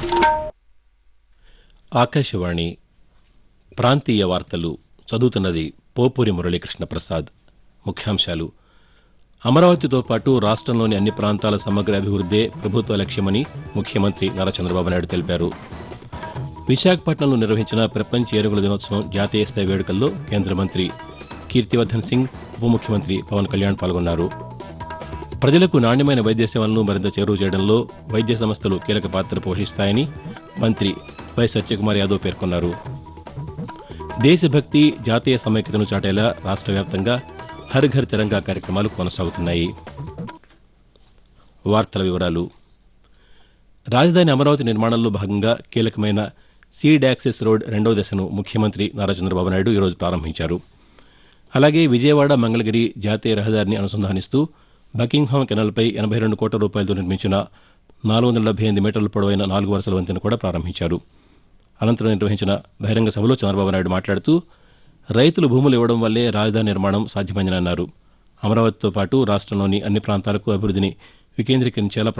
ఆకాశవాణి ప్రాంతీయ వార్తలు చదువుతున్నది పోపూరి మురళీకృష్ణ ప్రసాద్ ముఖ్యాంశాలు అమరావతితో పాటు రాష్టంలోని అన్ని ప్రాంతాల సమగ్ర అభివృద్దే ప్రభుత్వ లక్ష్యమని ముఖ్యమంత్రి నారా చంద్రబాబు నాయుడు తెలిపారు విశాఖపట్నంలో నిర్వహించిన ప్రపంచ ఏనుగుల దినోత్సవం జాతీయ స్థాయి వేడుకల్లో కేంద్ర మంత్రి కీర్తివర్దన్ సింగ్ ఉప ముఖ్యమంత్రి పవన్ కళ్యాణ్ పాల్గొన్నారు ప్రజలకు నాణ్యమైన వైద్య సేవలను మరింత చేరువ చేయడంలో వైద్య సంస్థలు కీలక పాత్ర పోషిస్తాయని మంత్రి వై సత్యకుమార్ యాదవ్ పేర్కొన్నారు దేశభక్తి జాతీయ సమైక్యతను చాటేలా రాష్ట్ర వ్యాప్తంగా హర్ ఘర్ తిరంగా కార్యక్రమాలు కొనసాగుతున్నాయి వార్తల వివరాలు రాజధాని అమరావతి నిర్మాణంలో భాగంగా కీలకమైన సీడ్ యాక్సెస్ రోడ్ రెండో దశను ముఖ్యమంత్రి నారా చంద్రబాబు నాయుడు ఈరోజు ప్రారంభించారు అలాగే విజయవాడ మంగళగిరి జాతీయ రహదారిని అనుసంధానిస్తూ బకింగ్హామ్ కెనాల్పై ఎనబై రెండు కోట్ల రూపాయలతో నిర్మించిన నాలుగు వందల డెబ్బై ఎనిమిది మీటర్ల పొడవైన నాలుగు వరుసల వంతెన కూడా ప్రారంభించారు అనంతరం నిర్వహించిన బహిరంగ సభలో చంద్రబాబు నాయుడు మాట్లాడుతూ రైతులు భూములు ఇవ్వడం వల్లే రాజధాని నిర్మాణం సాధ్యమైందని అన్నారు అమరావతితో పాటు రాష్టంలోని అన్ని ప్రాంతాలకు అభివృద్దిని వికేంద్రీకరించేలా